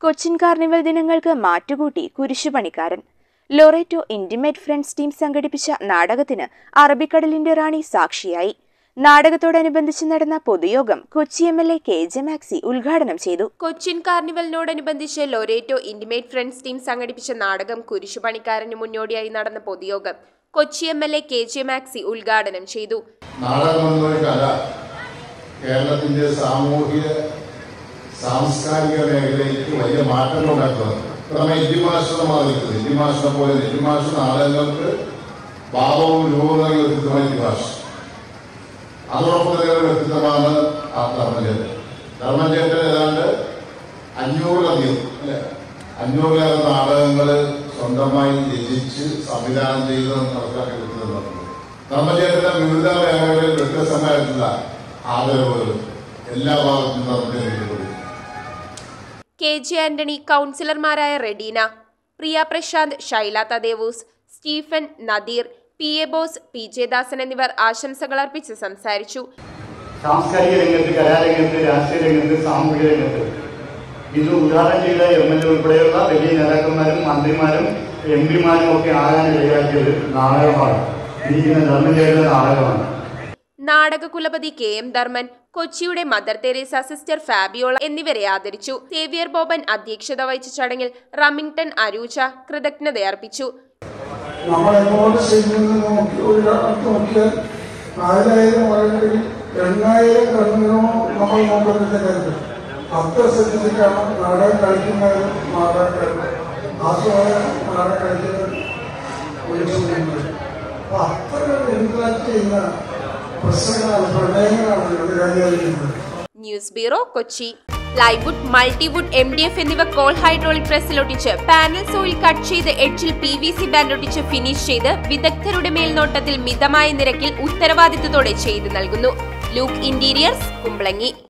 Cochin carnival ദിനങ്ങൾക്ക് മാറ്റുകൂട്ടി കുരിശുപണിക്കാരൻ ലൊറേറ്റോ ഇന്റിമേറ്റ് ഫ്രണ്ട്സ് ടീം സംഘടിപ്പിച്ച നാടകത്തിന് അറബിക്കടലിന്റെ റാണി സാക്ഷിയായി നാടകത്തോടനുബന്ധിച്ച് നടന്ന പൊതുയോഗം Kochi M L A K J Maxy ഉദ്ഘാടനം ചെയ്തു കൊച്ചിൻ കാർണിവലിനോടനുബന്ധിച്ച് ലൊറേറ്റോ ഇന്റിമേറ്റ് ഫ്രണ്ട്സ് ടീം സംഘടിപ്പിച്ച നാടകം കുരിശുപണിക്കാരന് മുന്നോടിയായി നടന്ന പൊതുയോഗം Kochi M L A K J Maxy ഉദ്ഘാടനം ചെയ്തു നാടകം എന്നൊരു കല കേരളത്തിന്റെ സാമൂഹിക സാംസ്കാരിക മേഖലയ്ക്ക് വലിയ മാറ്റങ്ങൾ ഉണ്ടാക്കുന്നത് നമ്മൾ ഇന്ത്യമാശ്രമമാണ് നിൽക്കുന്നത് ഇന്ത്യമാശ്രം പോലെ ഇന്ത്യമാശ്ര നാടകങ്ങൾക്ക് ഭാവവും രൂപങ്ങളും വ്യക്തിത്വമായ ഇന്ത്യമാഷ് അതോടൊപ്പം തന്നെ ഒരു വ്യക്തിത്വമാണ് ആ ധർമ്മചേട്ടൻ ധർമ്മചേട്ടൻ ഏതാണ്ട് അഞ്ഞൂറിലധികം അല്ലെ അഞ്ഞൂറിലേറെ നാടകങ്ങൾ സ്വന്തമായി രചിച്ച് സംവിധാനം ചെയ്ത് നടത്താൻ കിട്ടുന്നത് ധർമ്മചേട്ടന്റെ വിവിധ മേഖലകളിൽ വ്യത്യസ്തമായിട്ടുള്ള ആദരവുകൾ എല്ലാ ഭാഗത്തും നമുക്ക് ലഭിക്കുന്നു കെ ജെ ആന്റണി കൗൺസിലർമാരായ Redeena Priya Prashant Shaila Thadevoos Stephen Nadeer P A Bose P J Dasan എന്നിവർ ആശംസകൾ അർപ്പിച്ച് സംസാരിച്ചു സാംസ്കാരിക രംഗത്ത് കലാരംഗത്ത് രാഷ്ട്രീയ രംഗത്ത് സാമൂഹിക രംഗത്ത് ഇത് ഉദ്ഘാടനം ചെയ്ത എം എൽ എ ഉൾപ്പെടെയുള്ള വലിയ നേതാക്കന്മാരും മന്ത്രിമാരും എം പിമാരും ഒക്കെ ആകാൻ ഇടയാക്കിയത് നാടകമാണ് ഇരിക്കുന്ന ധർമ്മജയുടെ നാടകമാണ് നാടക കുലപതി കെ എം ധർമ്മൻ കൊച്ചിയുടെ മദർ തെരേസ സിസ്റ്റർ ഫാബിയോള എന്നിവരെ ആദരിച്ചു സേവിയർ ബോബൻ അധ്യക്ഷത വഹിച്ച ചടങ്ങിൽ റമിംഗ്ടൺ അരൂച കൃതജ്ഞതയർപ്പിച്ചു നമ്മളെങ്ങോട്ട് ചെയ്യുന്നത് നോക്കി ഒരു അടുത്ത് നോക്കിയാൽ നാലായിരം അല്ലെങ്കിൽ എണ്ണായിരം കണ്ണുകളോ നമ്മൾ നോക്കുന്നതിന്റെ കാര്യത്തിൽ അത്ര ശ്രദ്ധിച്ചിട്ടാണ് നാടകം കളിക്കുന്നവരും നാടകം കളി- ആസ്വാദനം നാടകം കളിക്കുന്നവരും വിളിച്ചുകൊണ്ടിരുന്നത് അപ്പൊ അത്ര ഇൻട്രാക്ട് ചെയ്യുന്ന പ്രശ്നങ്ങളാണ് പ്രണയങ്ങളാണ് ഇവിടെ കൈകാര്യം ചെയ്യുന്നത് news bureau Kochi plywood multiwood M D F എന്നിവ കോൾ ഹൈഡ്രോളിക് പ്രസ്സിൽ ഒട്ടിച്ച് പാനൽ സോയിൽ കട്ട് ചെയ്ത് എഡ്ജിൽ പി വി സി ബാൻഡ് ഒട്ടിച്ച് ഫിനിഷ് ചെയ്ത് വിദഗ്ധരുടെ മേൽനോട്ടത്തിൽ മിതമായ നിരക്കിൽ ഉത്തരവാദിത്തത്തോടെ ചെയ്തു നൽകുന്നു ലൂക്ക് ഇന്റീരിയേഴ്സ് കുമ്പളങ്ങി